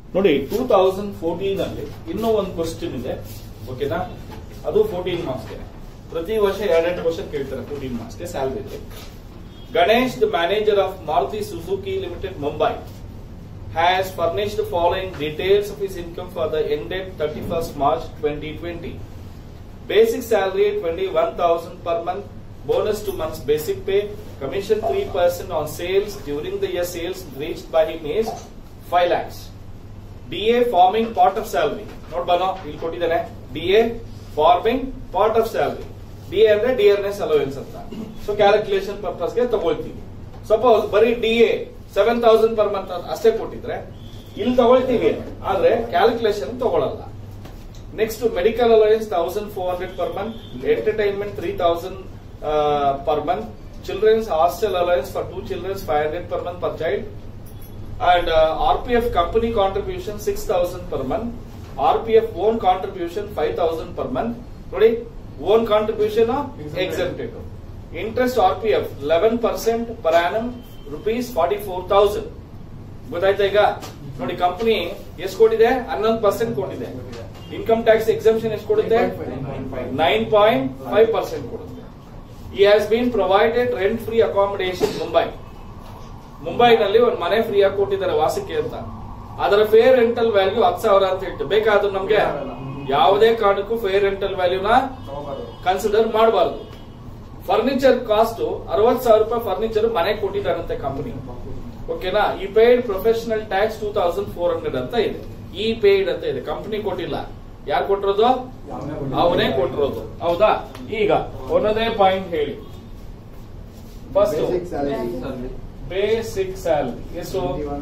ನೋಡಿ two thousand fourteen ಅಲ್ಲಿ ಇನ್ನೂ ಒಂದು ಕ್ವಶನ್ ಇದೆ ಓಕೆನಾ ಅದು ಫೋರ್ಟೀನ್ ಮಾರ್ಕ್ಸ್ಗೆ ಪ್ರತಿ ವರ್ಷ ಎರಡೆರಡು ಕ್ವಶನ್ ಕೇಳ್ತಾರೆ ಫೋರ್ಟೀನ್ ಮಾರ್ಕ್ಸ್ಗೆ ಸ್ಯಾಲ್ರಿ ಇದೆ Ganesh the manager of Maruti Suzuki limited Mumbai has furnished the following details of his income for the ended 31st March 2020. Basic salary 21,000 per month, bonus 2 months basic pay, commission 3% on sales during the year sales reached by him is 5 lakhs. DA forming part of salary. Note ಬನೋ ಇಲ್ಲಿ ಕೊಟ್ಟಿದ್ದಾನೆ DA forming part of salary. DA ಅಂದ್ರೆ dearness allowance ಅಂತ so calculation ಪರ್ಪಸ್ಗೆ ತಗೊಳ್ತೀವಿ suppose ಬರೀ DA seven thousand per month ಅಷ್ಟೇ ಕೊಟ್ಟಿದ್ರೆ ಇಲ್ಲಿ ತಗೊಳ್ತೀವಿ ಆದ್ರೆ ಕ್ಯಾಲ್ಕುಲೇಷನ್ ತಗೊಳಲ್ಲ next medical allowance thousand four hundred per month entertainment three thousand per month children's hostel allowance for two childrens five hundred per month per child and uh, RPF company contribution 6000 per month, RPF own contribution 5000 per month. ನೋಡಿ own contribution exempted. Interest RPF 11% per annum rupees 44000. ಗೊತ್ತಾಯ್ತಾ ಈಗ ನೋಡಿ company ಎಷ್ಟು ಕೊಟ್ಟಿದೆ ಹನ್ನೊಂದು percent ಕೊಟ್ಟಿದೆ income tax exemption ಎಷ್ಟು ಕೊಡುತ್ತೆ ನೈನ್ ಪಾಯಿಂಟ್ ಫೈವ್ ಪರ್ಸೆಂಟ್ ಕೊಡುತ್ತೆ ಈ has been provided rent free accommodation Mumbai ಮುಂಬೈನಲ್ಲಿ ಒಂದು ಮನೆ ಫ್ರೀ ಆಗಿ ಕೊಟ್ಟಿದ್ದಾರೆ ವಾಸಕ್ಕೆ ಅಂತ ಅದರ ಫೇರ್ ರೆಂಟಲ್ ವ್ಯಾಲ್ಯೂ ಹತ್ತು ಸಾವಿರ ಅಂತ ಹೇಳ್ತು ಬೇಕಾದ್ರೂ ನಮ್ಗೆ ಯಾವುದೇ ಕಾರಣಕ್ಕೂ ಫೇರ್ ರೆಂಟಲ್ ವ್ಯಾಲ್ಯೂನ ಕನ್ಸಿಡರ್ ಮಾಡಬಾರ್ದು ಫರ್ನಿಚರ್ ಕಾಸ್ಟ್ ಅರವತ್ ಸಾವಿರ ರೂಪಾಯಿ ಫರ್ನಿಚರ್ ಮನೆ ಕೊಟ್ಟಿದ್ದಾರಂತೆ ಕಂಪನಿ ಓಕೆನಾ ಈ paid professional tax two thousand four hundred ಅಂತ ಇದೆ ಈ ಪೇಯ್ಡ್ ಅಂತ ಇದೆ ಕಂಪನಿ ಕೊಟ್ಟಿಲ್ಲ ಯಾರು ಕೊಟ್ಟಿರೋದು ಅವನೇ ಕೊಟ್ಟಿರೋದು ಹೌದಾ ಈಗ ಒಂದೊಂದೇ ಪಾಯಿಂಟ್ ಹೇಳಿ first Basic salary. Basic salary ಎಷ್ಟು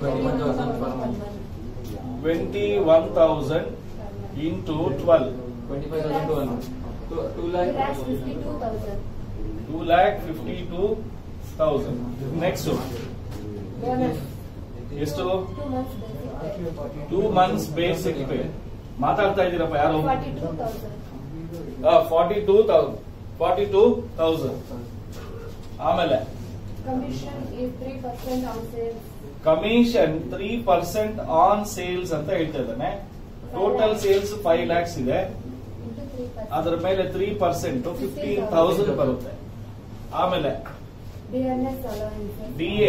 twenty one thousand into twelve two lakh fifty two thousand next ಎಷ್ಟು ಟೂ ಮಂತ್ಸ್ ಬೇಸಿಕ್ ಪೇ ಮಾತಾಡ್ತಾ ಇದ್ದೀರಪ್ಪ ಯಾರು forty two thousand forty two thousand ಆಮೇಲೆ Commission is three percent on sales. Commission three percent on sales ಅಂತ ಹೇಳ್ತಾ ಇದ್ದಾನೆ total sales five lakhs ಇದೆ Into three percent. ಅದರ ಮೇಲೆ ತ್ರೀ ಪರ್ಸೆಂಟ್ ಫಿಫ್ಟೀನ್ ತೌಸಂಡ್ ಬರುತ್ತೆ ಆಮೇಲೆ DNS allowances. ಡಿ ಎ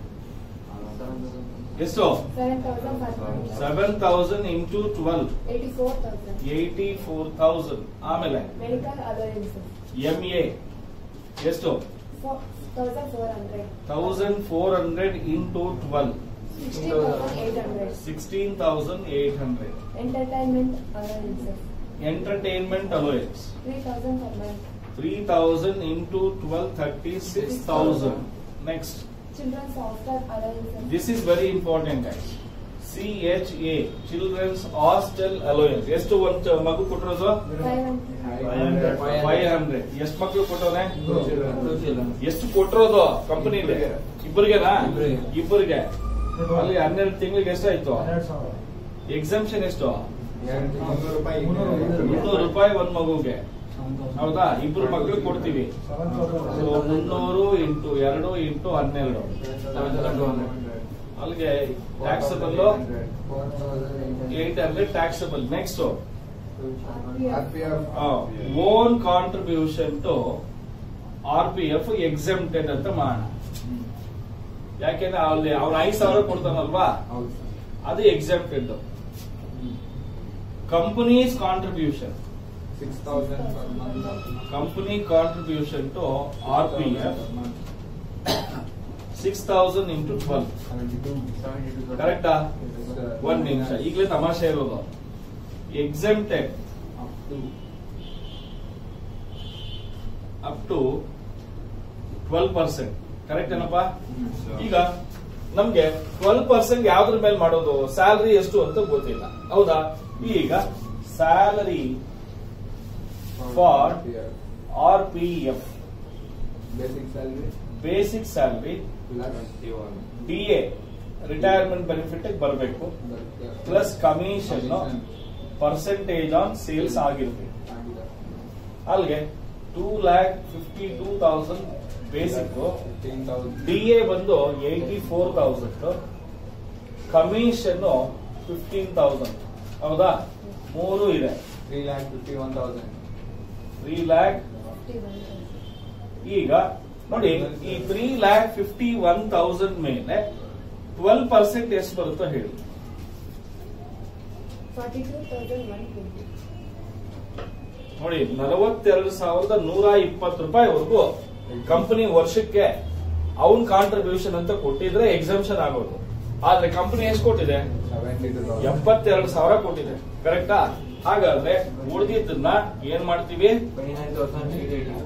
ಎಷ್ಟು Seven thousand five hundred. Seven thousand into twelve Eighty-four thousand. Eighty four thousand ಆಮೇಲೆ Medical allowances. ಎಂ ಎ ಎಷ್ಟು Four thousand four hundred. Thousand four hundred into twelve Sixteen thousand eight hundred. Sixteen thousand eight hundred Entertainment allowances. Entertainment allowance Three thousand per month. Three thousand into twelve thirty six thousand next Children's hostel allowances. This is very important guys C H A children's hostel allowance ಎಷ್ಟು ಒಂದು ಮಗು ಕೊಟ್ಟಿರೋದು Five hundred. Five hundred ಎಷ್ಟು ಮಕ್ಳು ಕೊಟ್ಟವನೆ ಎಷ್ಟು ಕೊಟ್ಟಿರೋದು company ಇಬ್ಬರಿಗೆನಾ ಇಬ್ರಿಗೆ. ಇಬ್ಬರಿಗೆ ಅಲ್ಲಿ ಹನ್ನೆರಡು ತಿಂಗಳಿಗೆ ಎಷ್ಟಾಯ್ತು ಎಕ್ಸಾಮ್ಷನ್ ಎಷ್ಟು ಮುನ್ನೂರು ರೂಪಾಯಿ ಒಂದ್ ಮಗುಗೆ ಹೌದಾ ಇಬ್ರು ಮಕ್ಳು ಕೊಡ್ತೀವಿ ಸೊ ಮುನ್ನೂರು ಇಂಟು ಎರಡು ಇಂಟು ಹನ್ನೆರಡು ಅಲ್ಲಿಗೆ taxable eight hundred taxable next RPF. Own contribution to R P F exempted ಅಂತ ಮಾಡೋಣ ಯಾಕೆಂದ್ರೆ ಅಲ್ಲಿ ಅವ್ನು ಐದು ಸಾವಿರ ಕೊಡ್ತಾನಲ್ವಾ ಅದು exempted companies contribution company contribution to R P F six thousand into twelve ಕರೆಕ್ಟಾ ಒಂದ್ ನಿಮಿಷ ಈಗಲೇ ತಮಾಷೆ ಇರೋದು exempted up to twelve percent correct ಏನಪ್ಪ ಈಗ ನಮ್ಗೆ ಟ್ವೆಲ್ ಪರ್ಸೆಂಟ್ ಯಾವ್ದ್ರ ಮೇಲೆ ಮಾಡೋದು ಸ್ಯಾಲರಿ ಎಷ್ಟು ಅಂತ ಗೊತ್ತಿಲ್ಲ ಹೌದಾ ಈಗ salary for R P F Basic salary. Basic salary Plus. D A retirement benefit ಬರಬೇಕು plus commission percentage on sales ಆಗಿರ್ಬೇಕು ಅಲ್ಲಿಗೆ two lakh fifty two thousand basic Fifteen thousand. D A ಬಂದು eighty four thousand commission fifteen thousand ಹೌದಾ ಮೂರು ಇದೆ three lakh fifty one thousand three lakh Fifty one thousand. ಈಗ ನೋಡಿ ಈ three lakh fifty one thousand ಮೇಲೆ ಟ್ವೆಲ್ ಪರ್ಸೆಂಟ್ ಎಷ್ಟು ಬರುತ್ತೋ ಹೇಳಿ Forty two thousand one twenty. ನೋಡಿ ನಲವತ್ತೆರಡು ಸಾವಿರದ ನೂರ ಇಪ್ಪತ್ತು ರೂಪಾಯಿವರೆಗೂ ಕಂಪನಿ ವರ್ಷಕ್ಕೆ ಅವನ್ ಕಾಂಟ್ರಿಬ್ಯೂಷನ್ ಅಂತ ಕೊಟ್ಟಿದ್ರೆ ಎಕ್ಸಂಪ್ಷನ್ ಆಗೋದು ಆದ್ರೆ ಕಂಪನಿ ಎಷ್ಟು ಕೊಟ್ಟಿದೆ ಸೆವೆಂಟಿ ಟು ತೌಸಂಡ್ ಎಪ್ಪತ್ತೆರಡು ಸಾವಿರ ಕೊಟ್ಟಿದೆ ಕರೆಕ್ಟಾ ಹಾಗಾದ್ರೆ ಉಳಿದಿದ್ದನ್ನ ಏನ್ ಮಾಡ್ತೀವಿ twenty nine thousand eight eighty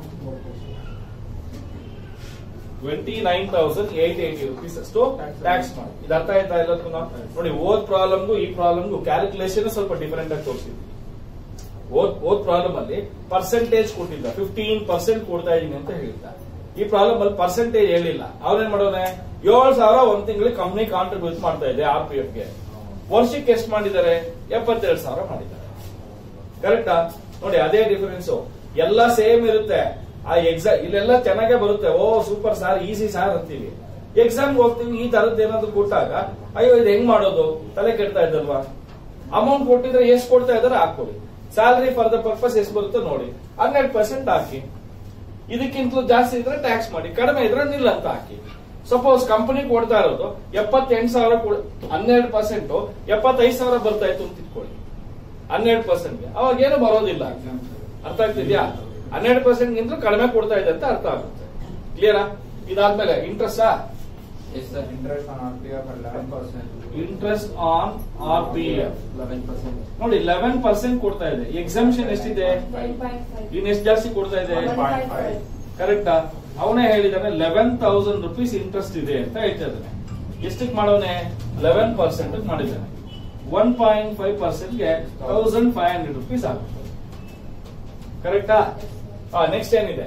twenty nine thousand eight eighty rupees ಅಷ್ಟು ಟ್ಯಾಕ್ಸ್ ಮಾಡಿ ಇದು ಅರ್ಥ ಆಯ್ತಾ ಎಲ್ಲದಕ್ಕೂ ನೋಡಿ ಓದ್ ಪ್ರಾಬ್ಲಮ್ಗೂ ಈ ಪ್ರಾಬ್ಲಮ್ಗೂ ಕ್ಯಾಲ್ಕುಲೇಷನ್ ಸ್ವಲ್ಪ ಡಿಫರೆಂಟ್ ಆಗಿ ತೋರಿಸಿದ್ವಿ ಓದ್ ಓದ್ ಪ್ರಾಬ್ಲಮ್ ಅಲ್ಲಿ ಪರ್ಸೆಂಟೇಜ್ ಕೊಟ್ಟಿದ್ದ ಫಿಫ್ಟೀನ್ ಪರ್ಸೆಂಟ್ ಕೊಡ್ತಾ ಇದೀನಿ ಅಂತ ಹೇಳಿದ್ದ ಈ ಪ್ರಾಬ್ಲಮ್ ಅಲ್ಲಿ ಪರ್ಸೆಂಟೇಜ್ ಹೇಳಿಲ್ಲ ಅವ್ರೇನ್ ಮಾಡೋನೆ ಏಳು ಸಾವಿರ ಒಂದ್ ತಿಂಗಳಿಗೆ ಕಂಪ್ನಿ ಕಾಂಟ್ರಿಬ್ಯೂಟ್ ಮಾಡ್ತಾ ಇದೆ ಆರ್ ಪಿ ಎಫ್ ಗೆ ವರ್ಷಕ್ಕೆ ಎಷ್ಟು ಮಾಡಿದ್ದಾರೆ ಎಪ್ಪತ್ತೆರಡು ಸಾವಿರ ಮಾಡಿದ್ದಾರೆ ಕರೆಕ್ಟಾ ನೋಡಿ ಅದೇ ಡಿಫರೆನ್ಸ್ ಎಲ್ಲ ಸೇಮ್ ಇರುತ್ತೆ ಆ ಎಕ್ಸಾಮ್ ಇಲ್ಲೆಲ್ಲ ಚೆನ್ನಾಗೇ ಬರುತ್ತೆ ಓ ಸೂಪರ್ ಸಾರ್ ಈಸಿ ಸಾರ್ ಅಂತೀವಿ ಎಕ್ಸಾಮ್ ಹೋಗ್ತೀವಿ ಈ ತರದ್ದು ಏನಾದ್ರು ಕೊಟ್ಟಾಗ ಅಯ್ಯೋ ಇದು ಹೆಂಗ್ ಮಾಡೋದು ತಲೆ ಕೆಡ್ತಾ ಇದ್ದಲ್ವಾ ಅಮೌಂಟ್ ಕೊಟ್ಟಿದ್ರೆ ಎಷ್ಟು ಕೊಡ್ತಾ ಇದಾರೆ ಹಾಕೊಳ್ಳಿ ಸ್ಯಾಲರಿ ಫಾರ್ ದ ಪರ್ಪಸ್ ಎಷ್ಟು ಬರುತ್ತೋ ನೋಡಿ ಹನ್ನೆರಡು ಪರ್ಸೆಂಟ್ ಹಾಕಿ ಇದಕ್ಕಿಂತಲೂ ಜಾಸ್ತಿ ಇದ್ರೆ ಟ್ಯಾಕ್ಸ್ ಮಾಡಿ ಕಡಿಮೆ ಇದ್ರೆ ನಿಲ್ ಅಂತ ಹಾಕಿ ಸಪೋಸ್ ಕಂಪನಿ ಕೊಡ್ತಾ ಇರೋದು ಎಪ್ಪತ್ತೆಂಟು ಸಾವಿರ ಕೊಡ್- ಹನ್ನೆರಡು ಪರ್ಸೆಂಟ್ ಎಪ್ಪತ್ತೈದು ಸಾವಿರ ಬರ್ತಾ ಇತ್ತು ಅಂತ ಇಟ್ಕೊಳ್ಳಿ ಹನ್ನೆರಡು ಪರ್ಸೆಂಟ್ಗೆ ಅವಾಗ ಏನು ಬರೋದಿಲ್ಲ ಅರ್ಥ ಆಗ್ತಿದ್ಯಾ ಹನ್ನೆರಡು ಪರ್ಸೆಂಟ್ ಗಿಂತ ಕಡಿಮೆ ಕೊಡ್ತಾ ಇದೆ ಅಂತ ಅರ್ಥ ಆಗುತ್ತೆ ಕ್ಲಿಯರಾ ಇದಾದ್ಮೇಲೆ interest yes sir interest on R P F eleven percent interest on R P F eleven percent ನೋಡಿ ಲೆವೆನ್ ಪರ್ಸೆಂಟ್ ಕೊಡ್ತಾ ಇದೆ ಎಕ್ಸಾಮ್ಷನ್ ಎಷ್ಟಿದೆ Ten point five. ಇನ್ ಎಷ್ಟು ಜಾಸ್ತಿ ಕೊಡ್ತಾ ಇದೆ One point five. ಕರೆಕ್ಟಾ ಅವನೇ ಹೇಳಿದಾನೆ ಲೆವೆನ್ ತೌಸಂಡ್ ರುಪೀಸ್ ಇಂಟ್ರೆಸ್ಟ್ ಇದೆ ಅಂತ ಹೇಳ್ತಾ ಇದ್ದಾನೆ ಎಷ್ಟಕ್ಕೆ ಮಾಡೋನೆ ಲೆವೆನ್ ಪರ್ಸೆಂಟ್ ಮಾಡಿದ್ದಾನೆ ಒನ್ ಪಾಯಿಂಟ್ ಫೈವ್ ಪರ್ಸೆಂಟ್ಗೆ ತೌಸಂಡ್ ಫೈವ್ ಹಂಡ್ರೆಡ್ ರುಪೀಸ್ ಆಗುತ್ತೆ ಕರೆಕ್ಟಾ ನೆಕ್ಸ್ಟ್ ಏನಿದೆ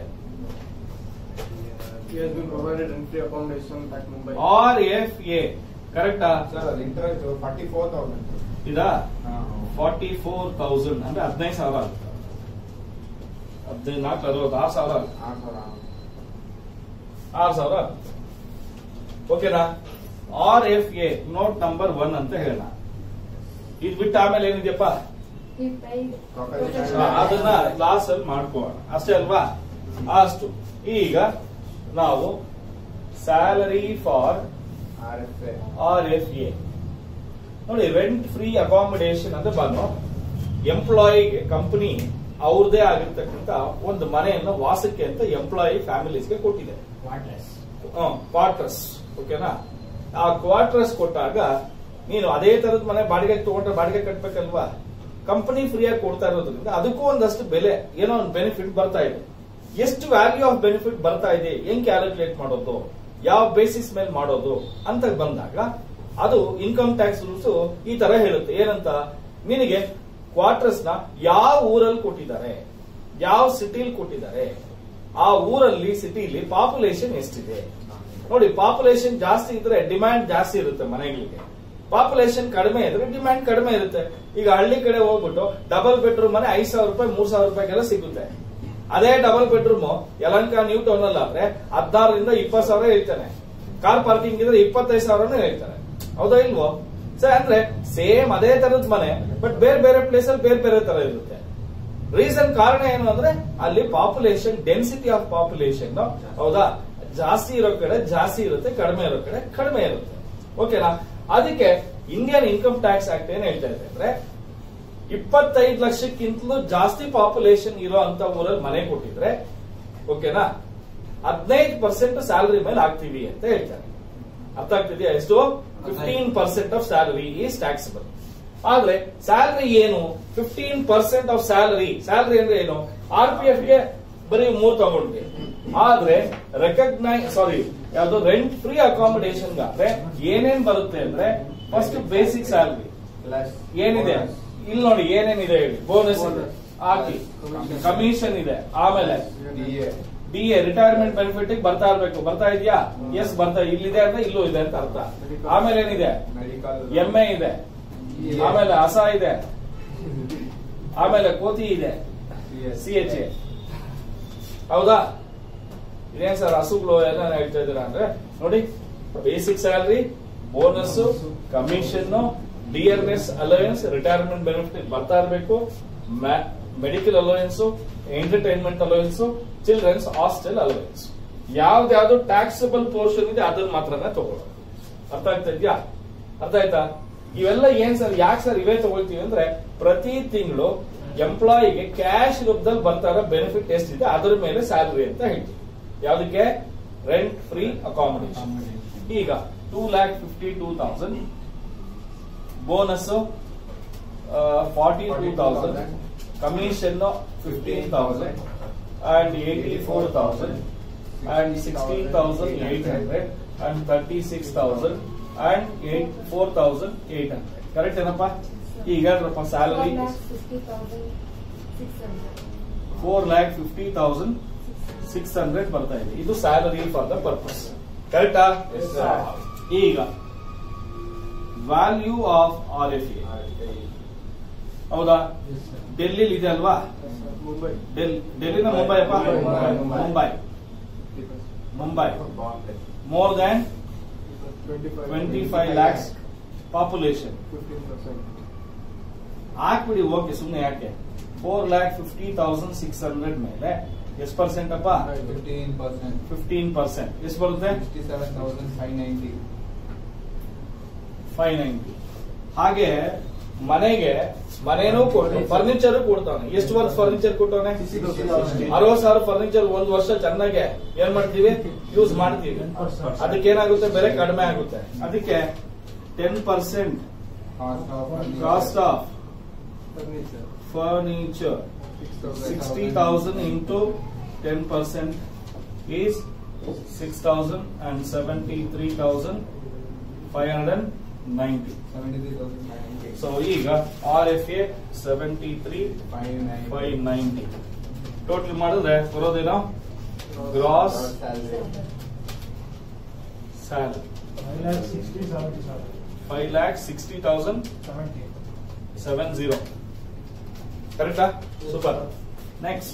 He has been provided entry accommodation at Mumbai. R F A ಕರೆಕ್ಟಾ ಸರ್ ಅದು ಇಂಟ್ರೆಸ್ಟ್ ಫಾರ್ಟಿ ಫೋರ್ ತೌಸಂಡ್ ಇದಾ ಫಾರ್ಟಿ ಫೋರ್ ತೌಸಂಡ್ ಅಂದ್ರೆ ಹದಿನೈದು ಸಾವಿರ ಆಗುತ್ತೆ ಹದಿನೈದು ನಾಲ್ಕು ಅರವತ್ತು ಆರು ಸಾವಿರ ಆಗುತ್ತೆ ಆರು ಸಾವಿರ ಆರು ಸಾವಿರ ಆಗುತ್ತೆ ಓಕೆನಾ R F A note number one ಅಂತ ಹೇಳೋಣ ಇದ್ ಬಿಟ್ಟು ಆಮೇಲೆ ಏನಿದೆಯಪ್ಪ He paid. Professional. ಆ, ಅದನ್ನ ಕ್ಲಾಸ್ ಅಲ್ಲಿ ಮಾಡ್ಕೋಣ ಅಷ್ಟೇ ಅಲ್ವಾ ಅಷ್ಟು ಈಗ ನಾವು salary for R F A R F A ನೋಡಿ ರೆಂಟ್ ಫ್ರೀ ಅಕಾಮಿಡೇಷನ್ ಅಂತ ಬಂದು ಎಂಪ್ಲಾಯಿಗೆ ಕಂಪನಿ ಅವ್ರದೇ ಆಗಿರ್ತಕ್ಕಂತ ಒಂದು ಮನೆಯನ್ನ ವಾಸಕ್ಕೆ ಅಂತ ಎಂಪ್ಲಾಯಿ ಫ್ಯಾಮಿಲೀಸ್ಗೆ ಕೊಟ್ಟಿದೆ ಕ್ವಾರ್ಟರ್ಸ್ ಓಕೆನಾ ಆ ಕ್ವಾರ್ಟರ್ಸ್ ಕೊಟ್ಟಾಗ ನೀನು ಅದೇ ತರದ ಮನೆ ಬಾಡಿಗೆ ತಗೊಂಡ್ರೆ ಬಾಡಿಗೆ ಕಟ್ಬೇಕಲ್ವಾ ಕಂಪನಿ ಫ್ರೀಯಾಗಿ ಕೊಡ್ತಾ ಇರೋದ್ರಿಂದ ಅದಕ್ಕೂ ಒಂದಷ್ಟು ಬೆಲೆ ಏನೋ ಒಂದು ಬೆನಿಫಿಟ್ ಬರ್ತಾ ಇದೆ ಎಷ್ಟು ವ್ಯಾಲ್ಯೂ ಆಫ್ ಬೆನಿಫಿಟ್ ಬರ್ತಾ ಇದೆ ಹೆಂಗ್ ಕ್ಯಾಲ್ಕುಲೇಟ್ ಮಾಡೋದು ಯಾವ ಬೇಸಿಸ್ ಮೇಲೆ ಮಾಡೋದು ಅಂತ ಬಂದಾಗ ಅದು ಇನ್ಕಮ್ ಟ್ಯಾಕ್ಸ್ ರೂಲ್ಸ್ ಈ ತರ ಹೇಳುತ್ತೆ ಏನಂತ ನಿನಗೆ ಕ್ವಾರ್ಟರ್ಸ್ ನ ಯಾವ ಊರಲ್ಲಿ ಕೊಟ್ಟಿದ್ದಾರೆ ಯಾವ ಸಿಟಿಲಿ ಕೊಟ್ಟಿದ್ದಾರೆ ಆ ಊರಲ್ಲಿ ಸಿಟಿಲಿ ಪಾಪ್ಯುಲೇಷನ್ ಎಷ್ಟಿದೆ ನೋಡಿ ಪಾಪ್ಯುಲೇಷನ್ ಜಾಸ್ತಿ ಇದ್ರೆ ಡಿಮ್ಯಾಂಡ್ ಜಾಸ್ತಿ ಇರುತ್ತೆ ಮನೆಗಳಿಗೆ ಪಾಪ್ಯುಲೇಷನ್ ಕಡಿಮೆ ಇದ್ರೆ ಡಿಮ್ಯಾಂಡ್ ಕಡಿಮೆ ಇರುತ್ತೆ ಈಗ ಹಳ್ಳಿ ಕಡೆ ಹೋಗ್ಬಿಟ್ಟು ಡಬಲ್ ಬೆಡ್ರೂಮ್ ಮನೆ ಐದ್ ಸಾವಿರ ರೂಪಾಯಿ ಮೂರ್ ಸಾವಿರ ರೂಪಾಯಿಗೆಲ್ಲ ಸಿಗುತ್ತೆ ಅದೇ double bedroom Yelahanka new town ಅಲ್ಲಿ ಆದ್ರೆ ಹದಿನಾರರಿಂದ ಇಪ್ಪತ್ತು ಸಾವಿರ ಹೇಳ್ತಾನೆ ಕಾರ್ ಪಾರ್ಕಿಂಗ್ ಇದ್ರೆ ಇಪ್ಪತ್ತೈದು ಸಾವಿರನೇ ಹೇಳ್ತಾರೆ ಹೌದಾ ಇಲ್ವೋ ಸರ್ ಅಂದ್ರೆ ಸೇಮ್ ಅದೇ ತರದ ಮನೆ ಬಟ್ ಬೇರೆ ಬೇರೆ ಪ್ಲೇಸ್ ಅಲ್ಲಿ ಬೇರೆ ಬೇರೆ ತರ ಇರುತ್ತೆ ರೀಸನ್ ಕಾರಣ ಏನು ಅಂದ್ರೆ ಅಲ್ಲಿ ಪಾಪ್ಯುಲೇಷನ್ ಡೆನ್ಸಿಟಿ ಆಫ್ ಪಾಪ್ಯುಲೇಷನ್ ಹೌದಾ ಜಾಸ್ತಿ ಇರೋ ಕಡೆ ಜಾಸ್ತಿ ಇರುತ್ತೆ ಕಡಿಮೆ ಇರೋ ಕಡೆ ಕಡಿಮೆ ಇರುತ್ತೆ ಓಕೆನಾ ಅದಕ್ಕೆ ಇಂಡಿಯನ್ ಇನ್ಕಮ್ ಟ್ಯಾಕ್ಸ್ ಆಕ್ಟ್ ಏನ್ ಹೇಳ್ತಾ ಇದೆ ಅಂದ್ರೆ ಇಪ್ಪತ್ತೈದು ಲಕ್ಷಕ್ಕಿಂತಲೂ ಜಾಸ್ತಿ ಪಾಪ್ಯುಲೇಷನ್ ಇರೋ ಅಂತ ಊರಲ್ಲಿ ಮನೆ ಕೊಟ್ಟಿದ್ರೆ ಓಕೆನಾ ಹದಿನೈದು ಪರ್ಸೆಂಟ್ ಸ್ಯಾಲರಿ ಮೇಲೆ ಹಾಕ್ತೀವಿ ಅಂತ ಹೇಳ್ತಾರೆ ಅರ್ಥ ಆಗ್ತಿದೆಯಾ ಎಷ್ಟು fifteen percent of salary is taxable ಆದ್ರೆ ಸ್ಯಾಲರಿ ಏನು fifteen percent of salary salary ಅಂದ್ರೆ ಏನು ಆರ್ ಪಿ ಎಫ್ ಗೆ ಬರೀ ಮೂರ್ ತಗೊಂಡ್ವಿ ಆದ್ರೆ ರೆಕಗ್ನೈಸ್ ಸಾರಿ ಯಾವ್ದು ರೆಂಟ್ ಫ್ರೀ ಅಕಾಮಿಡೇಷನ್ ಆದ್ರೆ ಏನೇನ್ ಬರುತ್ತೆ ಅಂದ್ರೆ ಫಸ್ಟ್ ಬೇಸಿಕ್ ಸ್ಯಾಲರಿ ಪ್ಲಸ್ ಏನಿದೆ ಇಲ್ಲಿ ನೋಡಿ ಏನೇನಿದೆ ಹೇಳಿ ಬೋನಸ್ ಇದೆ ಹಾಕಿ ಕಮಿಷನ್ ಇದೆ ಆಮೇಲೆ D A D A retirement benefit ಬರ್ತಾ ಇರ್ಬೇಕು ಬರ್ತಾ ಇದೆಯಾ ಎಸ್ ಬರ್ತಾ ಇಲ್ಲಿದೆ ಅಂದ್ರೆ ಇಲ್ಲೂ ಇದೆ ಅಂತ ಅರ್ಥ ಆಮೇಲೆ ಏನಿದೆ ಮೆಡಿಕಲ್ ಎಮ್ಮೆ ಇದೆ ಆಮೇಲೆ ಹಸ ಇದೆ ಆಮೇಲೆ ಕೋತಿ ಇದೆ ಸಿ ಎಚ್ ಎ ಹೌದಾ ಇದೇನ್ ಸರ್ ಹಸುಗಳು ಎಲ್ಲ ಹೇಳ್ತಾ ಇದ್ದೀರಾ ಅಂದ್ರೆ ನೋಡಿ basic salary bonus commission dearness allowance retirement benefit ಬರ್ತಾ ಇರಬೇಕು medical allowance entertainment allowance children's hostel allowance ಯಾವ್ದ್ಯಾವ್ದು ಟ್ಯಾಕ್ಸಬಲ್ ಪೋರ್ಷನ್ ಇದೆ ಅದನ್ನ ಮಾತ್ರನೇ ತಗೊಳ್ಳೋದು ಅರ್ಥ ಆಗ್ತಾ ಇದ್ಯಾ ಅರ್ಥ ಆಯ್ತಾ ಇವೆಲ್ಲ ಏನ್ ಸರ್ ಯಾಕೆ ಸರ್ ಇವೇ ತಗೊಳ್ತೀವಿ ಅಂದ್ರೆ ಪ್ರತಿ ತಿಂಗಳು ಎಂಪ್ಲಾಯಿಗೆ ಕ್ಯಾಶ್ ರೂಪದಲ್ಲಿ ಬರ್ತಾ ಇರೋ ಬೆನಿಫಿಟ್ ಎಷ್ಟಿದೆ ಅದರ ಮೇಲೆ ಸ್ಯಾಲರಿ ಅಂತ ಹೇಳ್ತೀವಿ ಯಾವ್ದಕ್ಕೆ ರೆಂಟ್ ಫ್ರೀ ಅಕಾಮಿಡೇಷನ್ ಈಗ two lakh fifty two thousand bonus forty two thousand commission fifteen thousand and eighty four thousand and sixteen thousand eight hundred and thirty six thousand and eight four thousand eight hundred correct ಏನಪ್ಪ ಈಗ ಹೇಳ್ರಪ್ಪ salary fifty thousand six hundred four lakh fifty thousand six hundred ಬರ್ತಾ ಇದೆ ಇದು salary for the purpose ಕರೆಕ್ಟಾ Yes, sir. ಈಗ value of R F A ಹೌದಾ ಡೆಲ್ಲಿ ಇದೆ ಅಲ್ವಾ Mumbai. ಡೆಲ್ ಡೆಲ್ಲಿನ ಮುಂಬೈ ಅಪ್ಪ Mumbai, Mumbai. Mumbai Mumbai more than 25. Twenty five lakhs population 15%. ಹಾಕ್ಬಿಡಿ ಓಕೆ ಸುಮ್ನೆ ಯಾಕೆ four lakh fifty thousand six hundred ಮೇಲೆ ಎಷ್ಟು ಪರ್ಸೆಂಟ್ ಅಪ್ಪ ಫಿಫ್ಟೀನ್ ಪರ್ಸೆಂಟ್ ಫಿಫ್ಟೀನ್ ಪರ್ಸೆಂಟ್ ಎಷ್ಟು ಬರುತ್ತೆ sixty seven thousand five ninety five ninety ಹಾಗೆ ಮನೆಗೆ ಮನೇನೂ ಕೊಟ್ಟು ಫರ್ನಿಚರ್ ಕೊಡ್ತಾನೆ ಎಷ್ಟು ವರ್ಷ ಫರ್ನಿಚರ್ ಕೊಟ್ಟವನೆ ಅರವತ್ ಸಾವಿರ ಫರ್ನಿಚರ್ ಒಂದ್ ವರ್ಷ ಚೆನ್ನಾಗೆ ಏನ್ ಮಾಡ್ತೀವಿ ಯೂಸ್ ಮಾಡ್ತೀವಿ ಅದಕ್ಕೆ ಏನಾಗುತ್ತೆ ಬೆಲೆ ಕಡಿಮೆ ಆಗುತ್ತೆ ಅದಕ್ಕೆ ten percent cost of Furniture. Furniture 6,000. Sixty thousand into ten percent is six thousand and seventy three thousand five hundred ninety seventy three thousand five ninety so ಈಗ R F A seventy three five nine five ninety total ಮಾಡಿದ್ರೆ ಬರೋದೇನೋ gross salary five lakh sixty thousand seven zero ಕರೆಕ್ಟಾ super next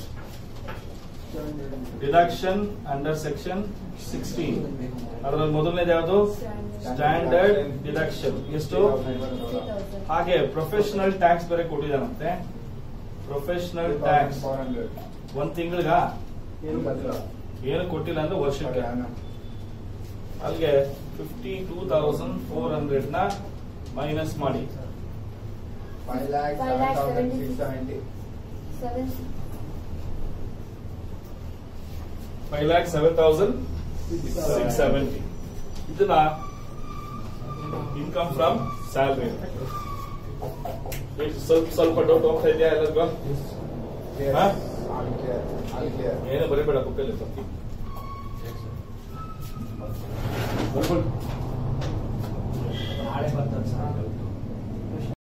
deduction under section sixteen ಅದರಲ್ಲಿ ಮೊದಲನೇದು ಯಾವುದು standard deduction ಎಷ್ಟು ಹಾಗೆ professional tax ಬೇರೆ ಕೊಟ್ಟಿದ್ದಾನಂತೆ ಪ್ರೊಫೆಷನಲ್ ಟ್ಯಾಕ್ಸ್ ಫೋರ್ ಹಂಡ್ರೆಡ್ ಒಂದ್ ತಿಂಗಳಿಗ ಏನು ಬದಲ ಏನು ಕೊಟ್ಟಿಲ್ಲ ಅಂದ್ರೆ ವರ್ಷಕ್ಕೆ ಅಲ್ಲಿಗೆ fifty two thousand four hundred ನ ಮೈನಸ್ ಮಾಡಿ five lakh Five lakh seven thousand seventy six seventy seven five lakh seven thousand six seventy ಇದನ್ನ ಇನ್ಕಮ್ ಫ್ರಮ್ ಸ್ಯಾಲ್ರಿ ಸ್ವಲ್ಪ ಸ್ವಲ್ಪ ಡೌಟ್ ಹೋಗ್ತಾ ಇದೆಯಾ ಎಲ್ಲರಿಗೂ ಹಾ? ಆಲ್ ಕ್ಲಿಯರ್ ಆಲ್ ಕ್ಲಿಯರ್ ಏನು ಬರೀಬೇಡ ಬುಕ್ಕಲ್ಲಿ ಬರ್ತಿ ಬರ್ಬೋದು ನಾಳೆ ಬರ್ತದೆ ಸರ್